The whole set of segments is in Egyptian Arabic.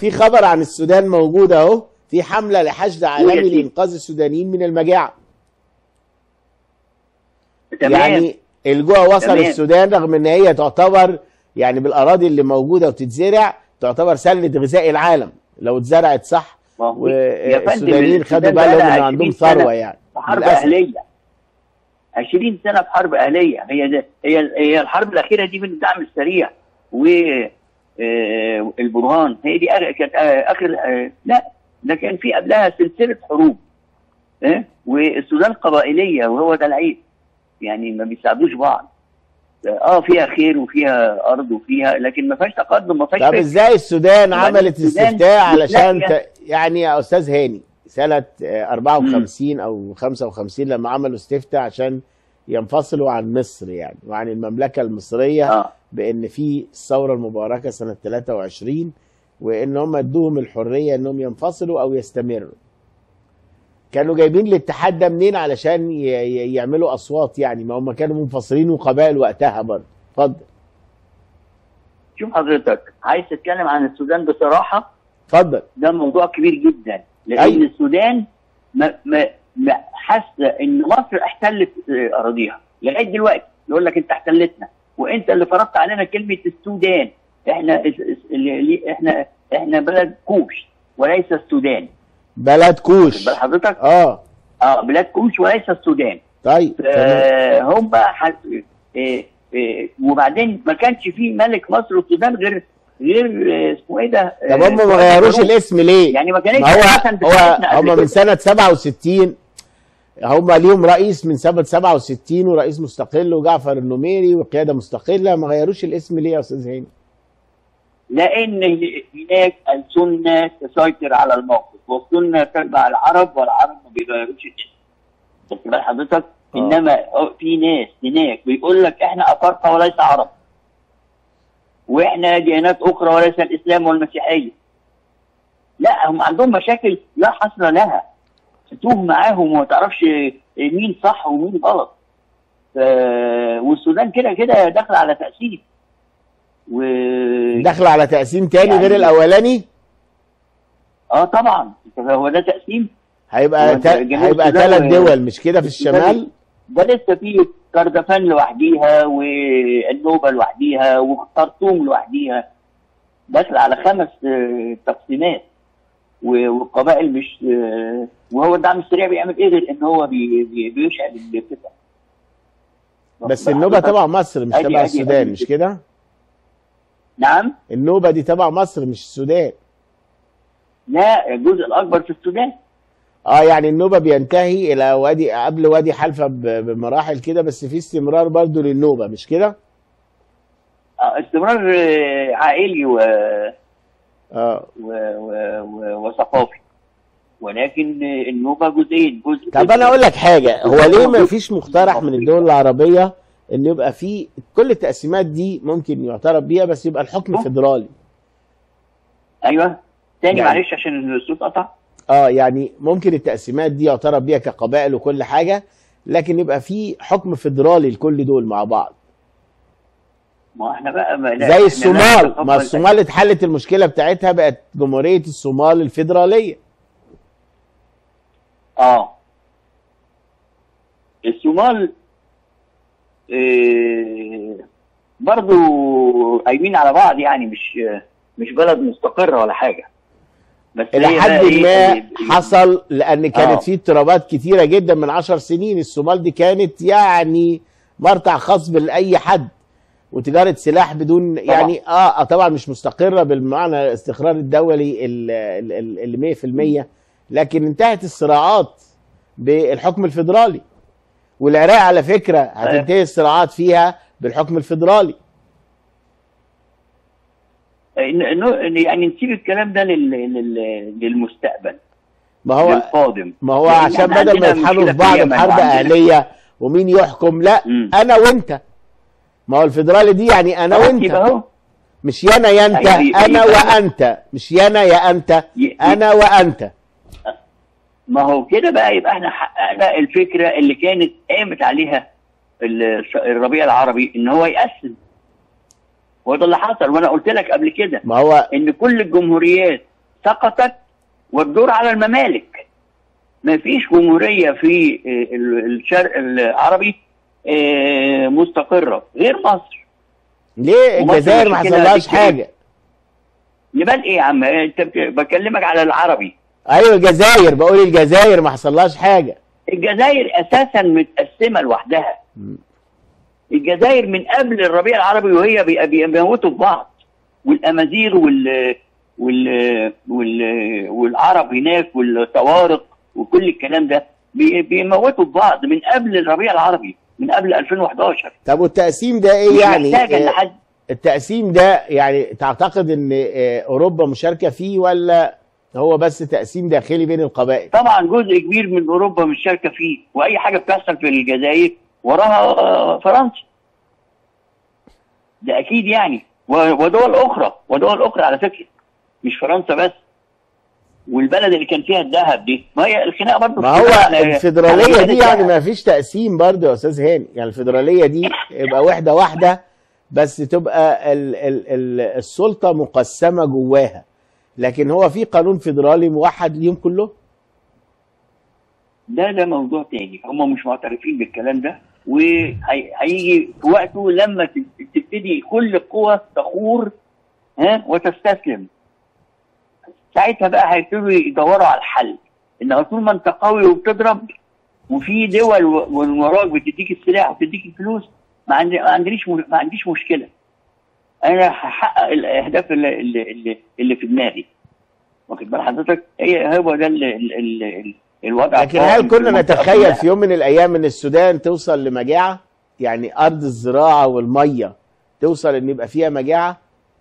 في خبر عن السودان موجود اهو في حمله لحشد عالمي سيدي. لانقاذ السودانيين من المجاعه تمام يعني الجوع وصل تمام. السودان رغم ان هي تعتبر يعني بالاراضي اللي موجوده وتتزرع تعتبر سله غذاء العالم لو اتزرعت صح ما هو- يا فندم، والسودانيين خدوا السودان بالهم بقالها ان عندهم 20 سنة ثروه يعني في حرب للأسف. اهليه 20 سنه في حرب اهليه هي ده هي هي الحرب الاخيره دي بالدعم السريع و آه، البرهان هي دي آخر- كانت آه، اخر آه، لا ده كان في قبلها سلسله حروب إيه؟ والسودان قبائليه وهو ده العيب يعني ما بيساعدوش بعض اه فيها خير وفيها ارض وفيها لكن ما فيهاش تقدم ما فيهاش طب فكر. ازاي السودان وبعدين عملت السودان استفتاء علشان بتلاقي- ت... يعني يا استاذ هاني سنه آه، 54 او 55 لما عملوا استفتاء عشان ينفصلوا عن مصر يعني وعن المملكه المصريه اه بان في الثوره المباركه سنه 23 وان هم ادوهم الحريه انهم ينفصلوا او يستمروا كانوا جايبين الاتحاد ده منين علشان ي... ي- يعملوا اصوات يعني ما هم كانوا منفصلين وقبائل وقتها برضه اتفضل شوف حضرتك عايز تتكلم عن السودان بصراحه اتفضل ده موضوع كبير جدا لان أيوة. السودان ما ما ما حاسه ان مصر احتلت آه، اراضيها لغايه دلوقتي يقول لك انت احتلتنا وانت اللي فرضت علينا كلمه السودان احنا اس- اس- اللي- اللي- احنا احنا بلد كوش وليس السودان بلد واخد كوش بال حضرتك اه اه بلاد كوش وليس السودان طيب تمام آه، هم حس... آه، آه، وبعدين ما كانش في ملك مصر والسودان غير غير آه، اسمه ايه ده طب آه، هم ما غيروش فاروق. الاسم ليه؟ يعني ما كانتش ما هو أساساً هو بتاعتنا هم قبل من كده. سنة 67 هم ليهم رئيس من سنة 67 ورئيس مستقل وجعفر النميري وقيادة مستقلة ما غيروش الاسم ليه يا أستاذ هاني؟ لان هناك السنه تسيطر على الموقف والسنه تتبع العرب والعرب ما بيغيروش الاسم خدت بال حضرتك آه. انما في ناس هناك بيقول لك احنا افارقه وليس عرب واحنا ديانات اخرى وليس الاسلام والمسيحيه لا هم عندهم مشاكل لا حصر لها تتوه معاهم وما تعرفش مين صح ومين غلط ف... والسودان كده كده داخل على تأسيس و داخل على تقسيم تاني يعني- غير الأولاني اه طبعا هو ده تقسيم هيبقى هو تا... جنوب هيبقى السودان ثلاث و- دول مش كده في الشمال؟ ده لسه في كردفان لوحديها والنوبه لوحديها وخرطوم لوحديها داخل على خمس آه، تقسيمات و- والقبائل مش آه، وهو الدعم السريع بيعمل ايه غير ان هو بي- بي- بيشعل الفتن بس النوبة تبع مصر مش أدي- تبع أدي- السودان أدي- مش كده؟ نعم النوبة دي تبع مصر مش السودان لا الجزء الاكبر في السودان اه يعني النوبة بينتهي الى وادي قبل وادي حلفا ب- بمراحل كده بس في استمرار برضو للنوبة مش كده؟ آه، استمرار آه، عائلي و اه و... و... و... وثقافي ولكن النوبه جزئين جزء طب انا اقول لك حاجه هو ليه ما فيش مقترح من الدول العربيه ان يبقى في كل التقسيمات دي ممكن يعترف بيها بس يبقى الحكم ممكن. فيدرالي ايوه تاني يعني- معلش عشان الصوت قطع اه يعني ممكن التقسيمات دي يعترف بيها كقبائل وكل حاجه لكن يبقى في حكم فيدرالي لكل دول مع بعض ما احنا بقى ما لا، زي إحنا لا الصومال نتقبل ما الصومال اتحلت المشكله بتاعتها بقت جمهوريه الصومال الفيدراليه اه الصومال آه برضو قايمين على بعض يعني مش مش بلد مستقره ولا حاجه بس الى هي حد بقى إيه ما اللي- حصل لان كانت آه. في اضطرابات كتيره جدا من عشر سنين الصومال دي كانت يعني مرتع خصب لاي حد وتجاره سلاح بدون طبعا. يعني اه آه، طبعا مش مستقره بالمعنى الاستقرار الدولي ال- ال- ال- اللي 100% لكن انتهت الصراعات بالحكم الفيدرالي والعراق على فكره هتنتهي الصراعات فيها بالحكم الفيدرالي إن- إنه- يعني نسيب الكلام ده لل... لل... للمستقبل ما هو للقادم ما هو لأن عشان إحنا بدل ما عندنا يطحنوا مشكلة في بعض اليمن بحرب وعندنا- اهليه ومين يحكم لا مم. انا وانت ما هو الفيدرالي دي يعني انا خلاص وانت يبقى اهو مش يانا يا انت أيوة، يبقى- انا يبقى- وانت مش يانا يا انت ي- انا وانت ما هو كده بقى يبقى احنا حققنا الفكره اللي كانت قامت عليها ال- الربيع العربي ان هو يقسم وده اللي حصل وانا قلت لك قبل كده ما هو ان كل الجمهوريات سقطت والدور على الممالك ما فيش جمهوريه في آه، ال- الشرق العربي آه، مستقره غير مصر ليه ومصر الجزائر ما مشكلة حصلهاش كتير. حاجه نبال ايه يا عم انت بت- بكلمك على العربي ايوه الجزائر بقول الجزائر ما حصلهاش حاجه الجزائر اساسا متقسمه لوحدها مم. الجزائر من قبل الربيع العربي وهي بي- بيموتوا في بعض والامازيغ وال وال وال والعرب هناك والطوارق وكل الكلام ده بي- بيموتوا في بعض من قبل الربيع العربي من قبل 2011 طب والتقسيم ده ايه مش يعني محتاجه ان آه، حد التقسيم ده يعني تعتقد ان آه، اوروبا مشاركه فيه ولا هو بس تقسيم داخلي بين القبائل طبعا جزء كبير من اوروبا مش شاركه فيه واي حاجه بتحصل في الجزائر وراها آه، فرنسا ده اكيد يعني و- ودول اخرى ودول اخرى على فكره مش فرنسا بس والبلد اللي كان فيها الذهب دي ما هي الخناقه برضه ما هو على- الفيدراليه على دي الذهب. يعني ما فيش تقسيم برضه يا استاذ هاني يعني الفيدراليه دي يبقى وحده واحده بس تبقى ال ال ال السلطه مقسمه جواها لكن هو في قانون فيدرالي موحد ليهم كله ده ده موضوع تاني هم مش معترفين بالكلام ده وهيجي في وقته لما تب- تبتدي كل القوى تخور ها وتستسلم ساعتها بقى هيبتدوا يدوروا على الحل ان طول ما انت قوي وبتضرب وفي دول و- من وراك بتديك السلاح وبتديك الفلوس ما عندي ما عنديش م- ما عنديش مشكله انا هحقق الاهداف اللي, اللي, اللي, اللي في دماغي واخد بال حضرتك هي هو ده ال- ال- ال- ال- الوضع لكن القائم هل في كنا المنطقة نتخيل كلها. في يوم من الايام ان السودان توصل لمجاعه يعني ارض الزراعه والميه توصل ان يبقى فيها مجاعه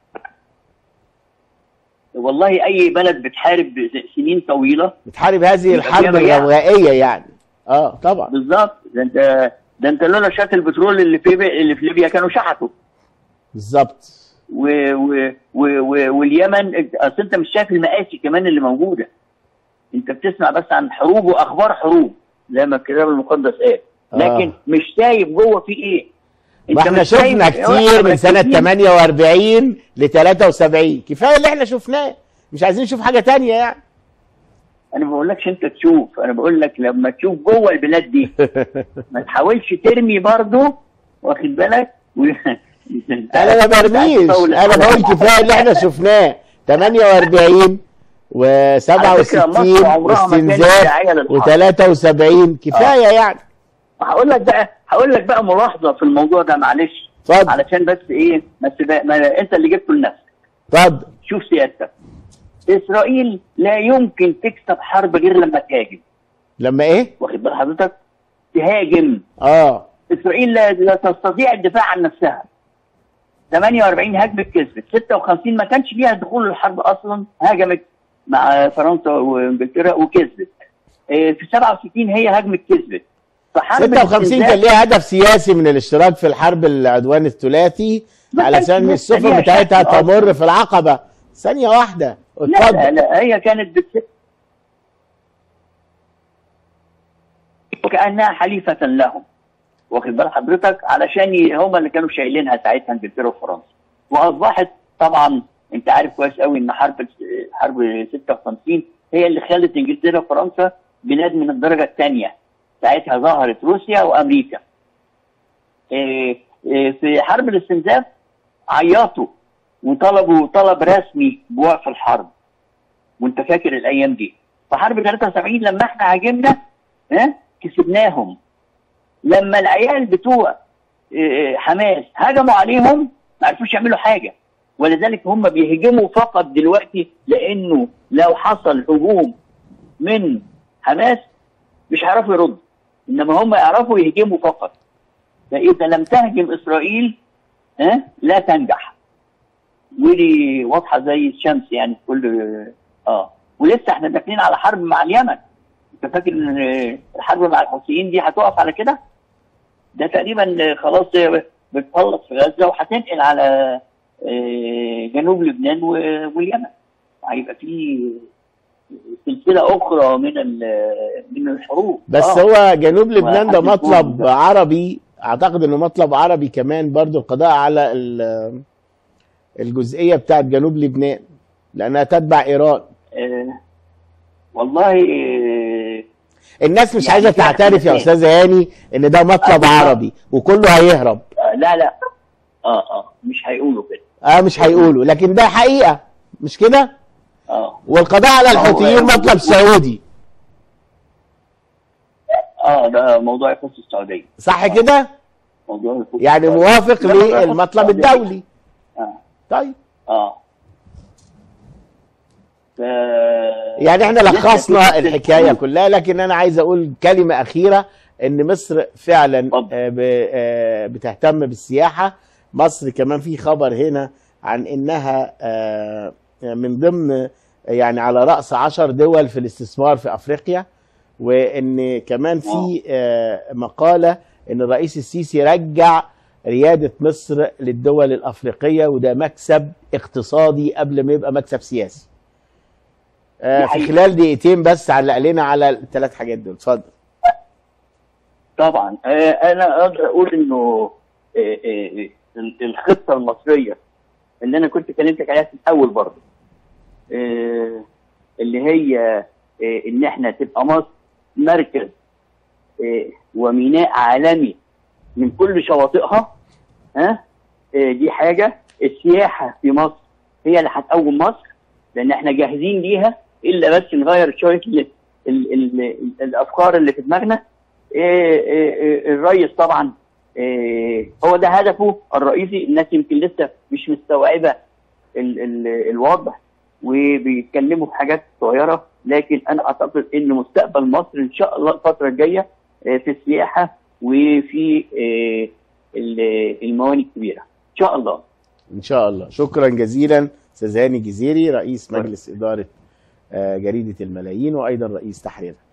والله اي بلد بتحارب سنين طويله بتحارب هذه يبقى الحرب فيها مجاعة. الروائيه يعني اه طبعا بالظبط ده انت ده انت لولا شات البترول اللي في اللي في ليبيا كانوا شحتوا بالظبط و و و و واليمن اصل انت مش شايف المآسي كمان اللي موجوده انت بتسمع بس عن حروب واخبار حروب زي ما الكتاب المقدس قال لكن آه. مش شايف جوه في ايه انت ما احنا مش شايف- شفنا احنا كتير من سنة مركزين. 48 ل 73 كفاية اللي احنا شفناه مش عايزين نشوف حاجة تانية يعني انا ما بقولكش انت تشوف انا بقول لك لما تشوف جوه البلاد دي ما تحاولش ترمي برضه واخد بالك و... انا ما برميش انا بقول كفاية اللي احنا شفناه 48 و 67 عمرها ما كانت واستنزاف داعية للحرب. و 73 كفاية يعني هقول لك بقى هقول لك بقى ملاحظه في الموضوع ده معلش اتفضل علشان بس ايه ما, تبقى ما انت اللي جبته لنفسك اتفضل شوف سيادتك اسرائيل لا يمكن تكسب حرب غير لما تهاجم لما ايه؟ واخد بال حضرتك تهاجم اه اسرائيل لا, لا تستطيع الدفاع عن نفسها 48 هجمه كسبت 56 ما كانش ليها دخول الحرب اصلا هاجمت مع فرنسا وانجلترا وكسبت إيه، في 67 هي هجمه كسبت فحرب 56 كان الاستنزاف- ليها هدف سياسي من الاشتراك في الحرب العدوان الثلاثي ما كانش علشان لسه السفن ليها بتاعتها شكل أصلاً. تمر في العقبة ثانية واحدة لا لا, اتفضل لا هي كانت بتس... وكانها حليفه لهم واخد بال حضرتك علشان ي- هم اللي كانوا شايلينها ساعتها انجلترا وفرنسا واصبحت طبعا انت عارف كويس قوي ان حرب حرب 56 هي اللي خلت انجلترا وفرنسا بلاد من الدرجه الثانيه ساعتها ظهرت روسيا وامريكا إيه إيه في حرب الاستنزاف عيطوا وطلبوا طلب رسمي بوقف الحرب وانت فاكر الايام دي فحرب 73 لما احنا هاجمنا ها كسبناهم لما العيال بتوع اه، حماس هجموا عليهم ما عرفوش يعملوا حاجه ولذلك هم بيهجموا فقط دلوقتي لانه لو حصل هجوم من حماس مش هيعرفوا يردوا انما هم يعرفوا يهجموا فقط فاذا لم تهجم اسرائيل ها لا تنجح ودي واضحه زي الشمس يعني في كل اه ولسه احنا داخلين على حرب مع اليمن انت فاكر ان الحرب مع الحوثيين دي هتقف على كده؟ ده تقريبا خلاص بتخلص في غزه وهتنقل على آه، جنوب لبنان و- واليمن هيبقى في سلسله اخرى من ال- من الحروب بس آه. هو جنوب لبنان ده وحد يكون مطلب ده. عربي اعتقد انه مطلب عربي كمان برضو القضاء على ال- الجزئية بتاعت جنوب لبنان لانها تتبع ايران والله آه، الناس مش يعني عايزه في تعترف يا اختلافات. استاذ هاني ان ده مطلب آه. عربي وكله هيهرب آه، لا لا اه اه مش هيقولوا كده اه مش هيقولوا لكن ده حقيقه مش كده اه والقضاء على هو- الحوثيين مطلب سعودي اه ده موضوع يخص السعوديه صح كده موضوع يخص يعني السعودية. موافق لا، موضوع يخص للمطلب السعودية. الدولي اه طيب اه ف... يعني احنا لسه لخصنا في- الحكايه كلها لكن انا عايز اقول كلمه اخيره ان مصر فعلا اتفضل. آه، ب- آه، بتهتم بالسياحه مصر كمان في خبر هنا عن انها آه، من ضمن يعني على راس عشر دول في الاستثمار في افريقيا وان كمان في آه، مقاله ان الرئيس السيسي رجع رياده مصر للدول الافريقيه وده مكسب اقتصادي قبل ما يبقى مكسب سياسي آه، دي في حقيقة. خلال دقيقتين بس علق لنا على الثلاث حاجات دول اتفضل طبعا آه، انا اقدر اقول انه آه، آه، آه، الخطه المصريه اللي انا كنت كلمتك عليها في الاول برضه آه، اللي هي آه، ان احنا تبقى مصر مركز آه، وميناء عالمي من كل شواطئها ها آه، دي حاجه السياحه في مصر هي اللي هتقوم مصر لان احنا جاهزين ليها الا بس نغير شويه ال ال ال الافكار اللي في دماغنا إيه إيه إيه الرئيس طبعا إيه هو ده هدفه الرئيسي الناس يمكن لسه مش مستوعبه ال ال الوضع وبيتكلموا في حاجات صغيره لكن انا اعتقد ان مستقبل مصر ان شاء الله الفتره الجايه إيه في السياحه وفي إيه ال- الموانئ الكبيره ان شاء الله ان شاء الله شكرا جزيلا استاذ هاني جزيري رئيس مجلس اداره آه، جريده الملايين وايضا رئيس تحريرها